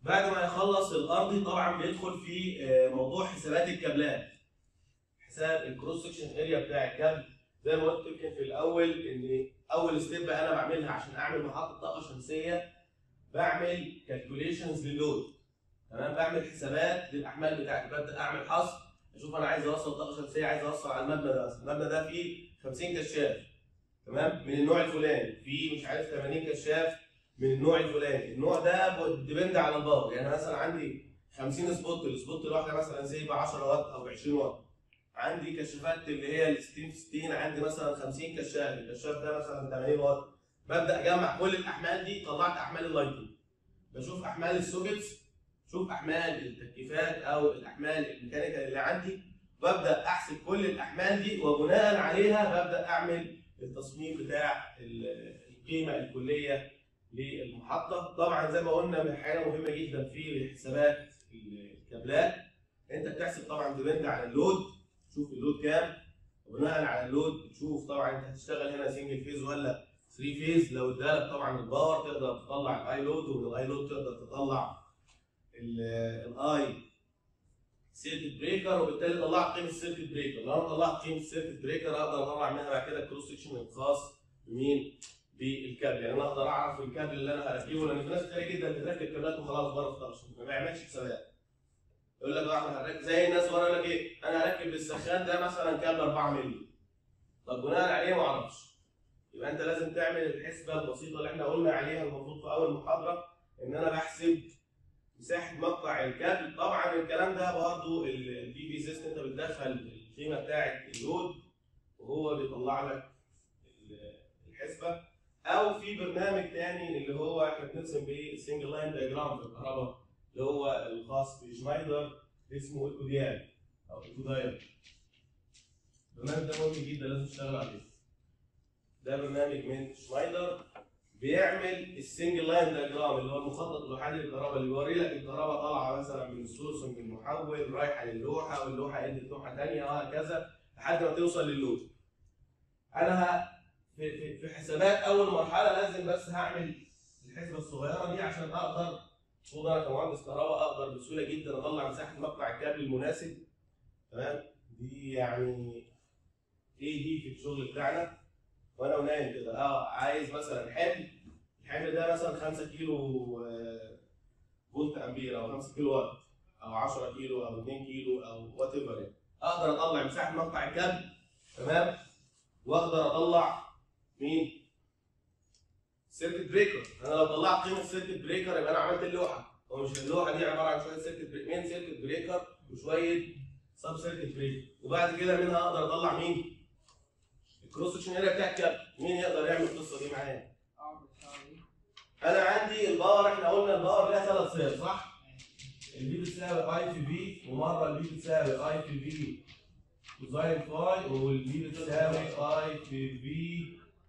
بعد ما يخلص الارضي طبعا بيدخل في آه، موضوع حسابات الكابلات حساب الكروس سكشن اريا بتاع الكابل زي ما قلت يمكن في الاول ان اول ستيب انا بعملها عشان اعمل محطه طاقه شمسيه بعمل كالكوليشنز للود تمام بعمل حسابات للاحمال بتاعتي ببدا اعمل حصر اشوف انا عايز اوصل طاقه شمسيه عايز اوصل على المبنى ده مثلا المبنى ده فيه 50 كشاف تمام من النوع الفلاني فيه مش عارف 80 كشاف من النوع الفلاني النوع ده ديبند على الباور يعني مثلا عندي 50 سبوت السبوت الواحده مثلا زي ب 10 واط او ب 20 واط عندي كشافات اللي هي ال 60 في 60 عندي مثلا 50 كشاف الكشاف ده مثلا 80 واط ببدا اجمع كل الاحمال دي طلعت احمال اللايتنج بشوف احمال السوكيتس شوف احمال التكييفات او الاحمال الميكانيكال اللي عندي ببدا احسب كل الاحمال دي وبناء عليها ببدا اعمل التصميم بتاع ال- القيمه الكليه للمحطه طبعا زي ما قلنا حاجه مهمه جدا في حسابات الكابلات انت بتحسب طبعا ديبند على اللود تشوف اللود كام وبناء على اللود تشوف طبعا انت هتشتغل هنا سنجل فيز ولا 3 فيز لو ادالك طبعا الباور تقدر تطلع الاي لود ومن الاي لود تقدر تطلع الاي سيركت بريكر وبالتالي طلعت قيمه السيركت بريكر لو انا طلعت قيمه السيركت بريكر اقدر اطلع منها بعد كده الكروس سكشن الخاص بمين؟ بالكابل يعني انا اقدر اعرف الكابل اللي انا هركبه لان في ناس كتير جدا بتركب كابلات وخلاص بره خلاص ما بيعملش حسابات يقول لك بقى احنا هنركب زي الناس بره يقول لك ايه انا هركب بالسخان ده مثلا كابل 4 مللي طب بناء عليه ما اعرفش يبقى انت لازم تعمل الحسبه البسيطه اللي احنا قلنا عليها المفروض في اول محاضره ان انا بحسب مساحه مقطع الكابل طبعا الكلام ده برضه البي بي سيستم انت بتدخل القيمه بتاعه اللود وهو بيطلع لك ال- الحسبه او في برنامج تاني اللي هو احنا بنرسم بيه السنجل لاين دايجرام في الكهرباء اللي هو الخاص بشنايدر اسمه ايكوديال او ايكودايل البرنامج ده مهم جدا لازم تشتغل عليه ده برنامج من شنايدر بيعمل السنجل لاين دايجرام اللي هو المخطط الوحيد للكهرباء اللي بيوري لك الكهرباء طالعه مثلا من السورس من المحول رايحه للوحه واللوحه ادت لوحه ثانيه وهكذا لحد ما توصل للود. انا ه- في في في حسابات اول مرحله لازم بس هعمل الحسبه الصغيره دي عشان اقدر المفروض انا كمهندس كهرباء اقدر بسهوله جدا اطلع مساحه مقطع الكابل المناسب تمام دي يعني ايه دي في الشغل بتاعنا وانا ونايم كده اه عايز مثلا حمل الحمل ده مثلا 5 كيلو آه، فولت امبير او 5 كيلو وات او 10 كيلو او 2 كيلو او وات ايفر يعني اقدر اطلع مساحه مقطع الكابل تمام واقدر اطلع مين؟ سيركت بريكر انا لو طلعت قيمه سيركت بريكر يبقى انا عملت اللوحه هو مش اللوحه دي عباره عن شويه سيركت بريكر مين سيركت بريكر وشويه سب سيركت بريكر وبعد كده منها اقدر اطلع مين؟ الكروس سكشن اريا بتاع الكابل مين يقدر يعمل القصه دي معايا؟ انا عندي الباور احنا قلنا الباور ليها ثلاث صيغ صح؟ البي بتساوي اي في في ومره البي بتساوي اي في في كوزاين فاي والبي بتساوي اي في في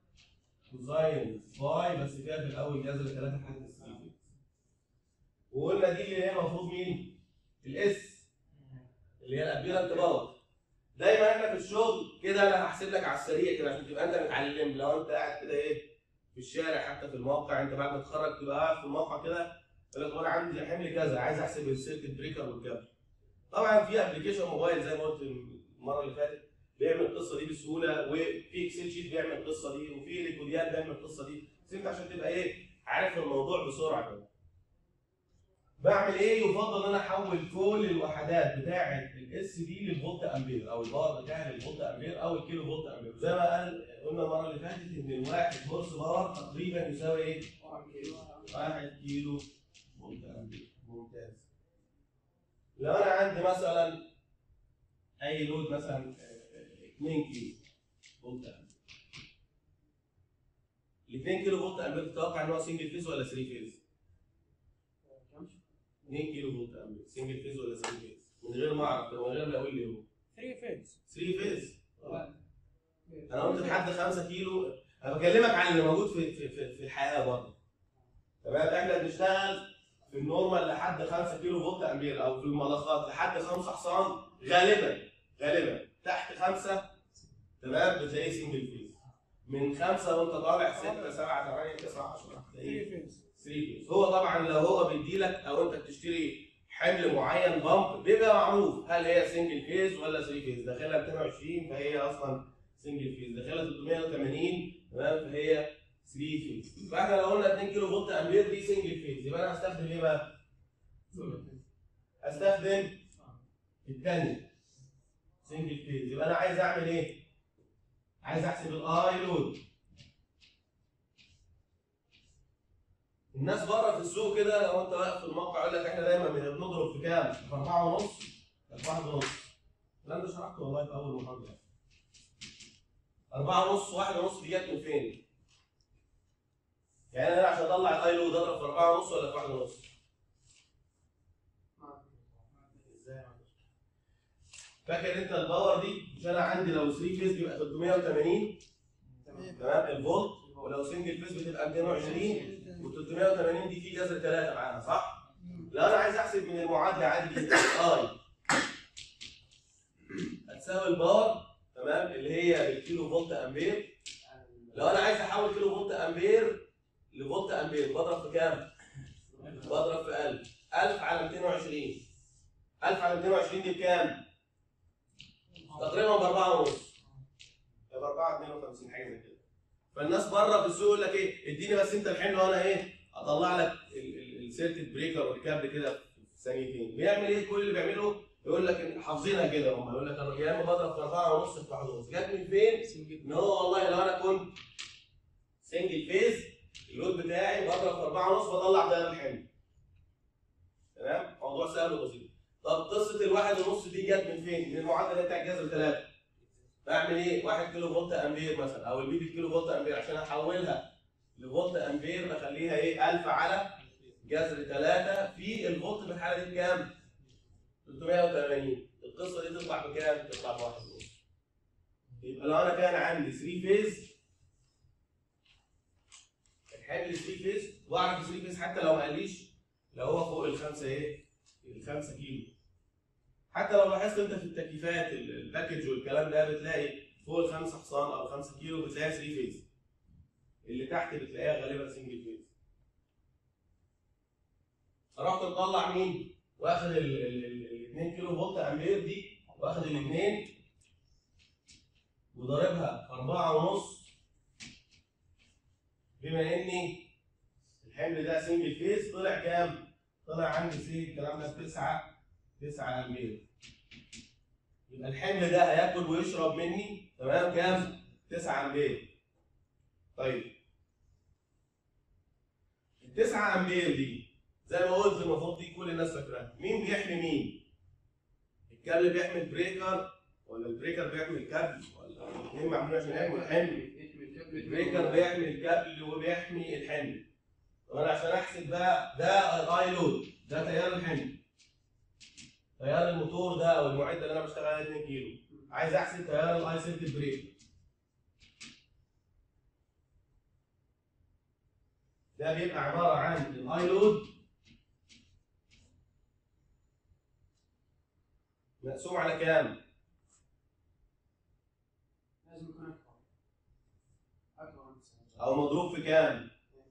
كوزاين فاي بس فيها في الاول جذر 3 لحد 3 وقلنا دي اللي هي المفروض مين؟ الاس اللي هي الابيرنت باور دايما احنا في الشغل كده انا هحسب لك على السريع كده عشان تبقى انت متعلم لو انت قاعد كده ايه في الشارع حتى في الموقع انت بعد ما تتخرج تبقى قاعد في الموقع كده يقول لك وانا عندي حمل كذا عايز احسب السيركت بريكر والكابل طبعا في ابلكيشن موبايل زي ما قلت المره اللي فاتت بيعمل القصه دي بسهوله وفي اكسل شيت بيعمل القصه دي وفي ليكوديان بيعمل القصه دي بس انت عشان تبقى ايه عارف الموضوع بسرعه كده بعمل ايه يفضل ان انا احول كل الوحدات بتاعه الاس دي للفولت امبير او الباور بتاعي للفولت امبير او الكيلو فولت امبير زي ما قال قلنا المره اللي فاتت ان الواحد هورس باور تقريبا يساوي ايه؟ 1 كيلو فولت امبير ممتاز لو انا عندي مثلا اي لود مثلا آه، 2 كيلو فولت امبير ال 2 كيلو فولت امبير تتوقع ان هو سنجل فيز ولا 3 فيز؟ 2 كيلو فولت امبير سنجل فيز ولا 3 فيز؟ من غير ما اعرف من غير ما اقول لي هو 3 فيز 3 فيز انا قلت لحد 5 كيلو انا بكلمك عن اللي موجود في في في, في الحياه برضه تمام احنا بنشتغل في النورمال لحد 5 كيلو فولت امبير او في المضخات لحد 5 حصان غالبا غالبا تحت 5 تمام بتلاقيه سنجل فيز من 5 وانت طالع 6 7 8 9 10 3 تلاقيه فيز فيز هو طبعا لو هو بيدي لك او انت بتشتري حمل معين بامب بيبقى معروف هل هي سنجل فيز ولا 3 فيز داخلها 220 فهي اصلا سنجل فيز داخلها 380 تمام فهي 3 فيز فاحنا لو قلنا 2 كيلو فولت امبير دي سنجل فيز يبقى انا هستخدم ايه بقى؟ هستخدم الثانيه سنجل فيز يبقى انا عايز اعمل ايه؟ عايز احسب الاي لود الناس بره في السوق كده لو انت واقف في الموقع يقول لك احنا دايما بنضرب في كام؟ في 4 ونص في 1 ونص الكلام ده شرحته والله في اول محاضره 4 ونص 1 ونص دي جت من فين؟ يعني انا عشان اطلع الاي لود اضرب في 4 ونص ولا في 1 ونص؟ ازاي يا معلش؟ فاكر انت الباور دي مش انا عندي لو 3 فيز بيبقى 380 تمام الفولت ولو سنجل فيز بتبقى 220 و380 دي في جذر 3 معاها صح؟ لو انا عايز احسب من المعادله عادي جدا اي هتساوي الباور تمام اللي هي بالكيلو فولت امبير لو انا عايز احول كيلو فولت امبير لفولت امبير بضرب في كام؟ بضرب في 1000 1000 على 220 1000 على 220 دي بكام؟ تقريبا ب 4 ونص ب 4 52 حاجه زي كده فالناس بره في السوق يقول لك ايه اديني بس انت الحمل وانا ايه اطلع لك السيركت بريكر والكابل كده في ثانيتين بيعمل ايه كل اللي بيعمله يقول لك إن حافظينها كده هم يقول لك انا يا اما بضرب في 4 ونص في 1 ونص جت من فين؟ ان هو والله لو انا كنت سنجل فيز اللود بتاعي بضرب في 4 ونص بطلع ده الحمل تمام موضوع سهل وبسيط طب قصه الواحد ونص دي جت من فين؟ من المعادله بتاع الجذر 3 بعمل ايه؟ 1 كيلو فولت امبير مثلا او البي كيلو فولت امبير عشان احولها لفولت امبير بخليها ايه؟ 1000 على جذر 3 في الفولت في الحاله دي بكام؟ 380 القصه دي تطلع بكام؟ تطلع بواحد ونص يبقى لو انا كان عندي 3 فيز الحمل 3 فيز واعرف 3 فيز حتى لو ما قاليش لو هو فوق الخمسه ايه؟ الخمسه كيلو حتى لو لاحظت انت في التكييفات ال- الباكج والكلام ده بتلاقي فوق الخمسة حصان او 5 كيلو بتلاقيها 3 فيز اللي تحت بتلاقيها غالبا سنجل فيز رحت مطلع مين؟ واخد ال 2 كيلو فولت امبير دي واخد الاثنين وضاربها في 4 ونص بما اني الحمل ده سنجل فيز طلع كام؟ طلع عندي سي الكلام ده 9 9 امبير يبقى الحمل ده هياكل ويشرب مني تمام كام؟ 9 امبير طيب ال 9 امبير دي زي ما قلت المفروض دي كل الناس فاكراها مين بيحمي مين؟ الكابل بيحمي البريكر ولا البريكر بيحمي الكابل ولا الاثنين معمولين عشان يحموا الحمل البريكر بيحمي الكابل وبيحمي الحمل طب انا عشان احسب بقى ده الاي لود ده تيار الحمل تيار الموتور ده او المعده اللي انا بشتغل عليها 2 كيلو عايز احسب تيار الاي سيركت بريك ده بيبقى عباره عن الاي لود مقسوم على كام؟ لازم يكون اكبر اكبر من تسعة. او مضروب في كام؟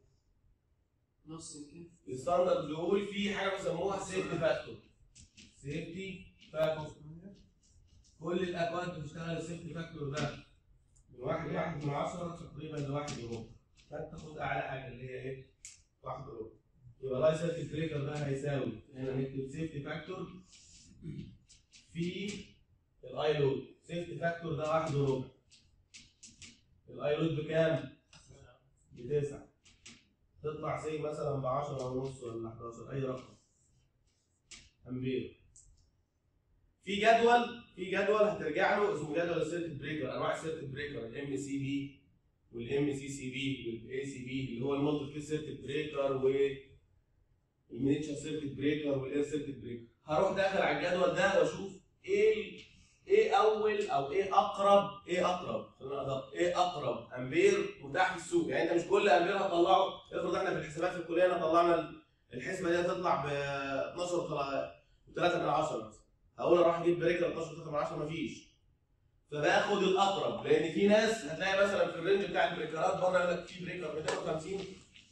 نص يمكن الستاندرد بيقول في حاجه بيسموها سيفتي فاكتور سيفتي فاكتور كل الاكواد بتشتغل السيفتي فاكتور ده من واحد واحد من عشرة تقريبا لواحد وربع فانت خد اعلى حاجه اللي هي ايه؟ واحد وربع يبقى لاي سيركت بريكر ده هيساوي هنا نكتب سيفتي فاكتور في الاي لود سيفتي فاكتور ده واحد وربع الاي لود بكام؟ بتسعة تطلع سي مثلا ب 10 ونص ولا 11 اي رقم امبير في جدول في جدول هترجع له اسمه جدول السيركت بريكر انواع السيركت بريكر الام سي بي والام سي سي بي والاي سي بي اللي هو المالتي فيز سيركت بريكر والمينيتشر سيركت بريكر والاير سيركت بريكر هروح داخل على الجدول ده واشوف ايه ايه اول او ايه اقرب ايه اقرب خلينا ادق ايه اقرب امبير متاح في السوق يعني انت مش كل امبير هتطلعه افرض احنا في الحسابات في الكليه انا طلعنا الحسبه دي هتطلع ب 12 3 من 10 مثلا هقول اروح اجيب بريكر 12 3 من 10 مفيش فباخد الاقرب لان في ناس هتلاقي مثلا في الرينج بتاع البريكرات بره يقول لك في بريكر 250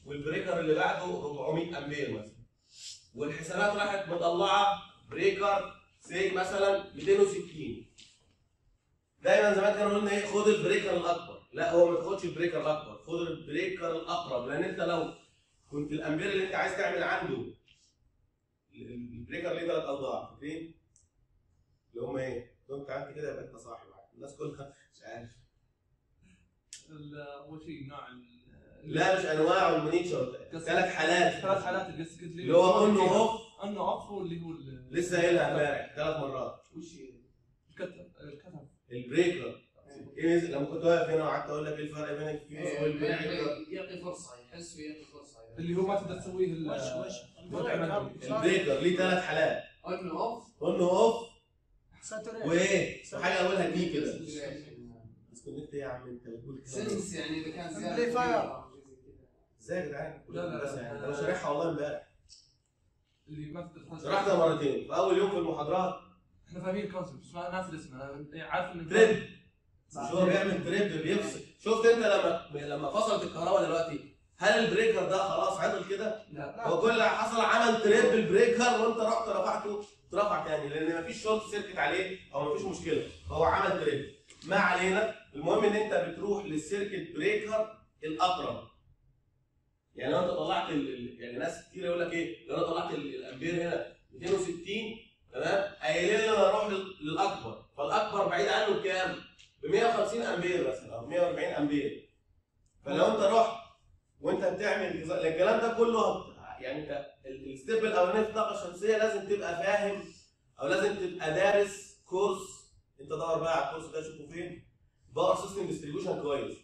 والبريكر اللي بعده 400 امبير مثلا والحسابات راحت مطلعه بريكر سي مثلا 260 دايما زمان كانوا يقولوا لنا ايه خد البريكر الاكبر لا هو ما تاخدش البريكر الاكبر خد البريكر الاقرب لان انت لو كنت الامبير اللي انت عايز تعمل عنده البريكر ليه ثلاث اوضاع فاكرين؟ اللي هم ايه؟ لو انت عملت كده يبقى انت صاحي معاك الناس كلها مش عارف ال- اول شيء نوع ال- لا مش انواع المونيتور ثلاث حالات ثلاث حالات اللي قصدك اللي اللي هو اون اوف انه اوف واللي هو ال- لسه قايلها امبارح ثلاث مرات وش هي؟ الكتف الكتف البريكر ايه لما كنت واقف هنا وقعدت اقول لك ايه الفرق بين الفيوز إيه، والبريكر يعطي يعطي فرصه يحس ويعطي فرصه اللي هو ما تقدر تسويه ال- وش وش متعمل. البريكر ليه ثلاث حالات اون اوف اون اوف ساتوريت وايه وحاجه اولها دي كده ديسكونكت ايه يا عم انت بتقول كده سنس يعني اذا كان زياده Amplifier. ازاي يا جدعان لا، لا، بس لا. يعني انا شارحها والله امبارح اللي ما تقدر تحس- شرحتها مرتين في اول يوم في المحاضرات احنا فاهمين الكونسبت بس ما ناس الاسم انا عارف انه تريب مش هو بيعمل تريب بيفصل شفت انت لما لما فصلت الكهرباء دلوقتي هل البريكر ده خلاص عطل كده؟ لا هو كل اللي حصل عمل تريب البريكر وانت رحت رفعته اترفع تاني لان مفيش شورت سيركت عليه او مفيش مشكله هو عمل تريب ما علينا المهم ان انت بتروح للسيركت بريكر الاقرب يعني لو انت طلعت ال... ال- يعني ناس كتير يقول لك ايه لو انا طلعت ال- الامبير هنا 260 تمام قايلين لي انا اروح لل- للاكبر فالاكبر بعيد عنه بكام؟ ب 150 امبير مثلا او 140 امبير فلو انت رحت وانت بتعمل إذا- الكلام ده كله يعني انت ال- الستيب الاولاني في الطاقه الشمسيه لازم تبقى فاهم او لازم تبقى دارس كورس انت دور بقى على الكورس ده شوفه فين باور سيستم ديستريبيوشن كويس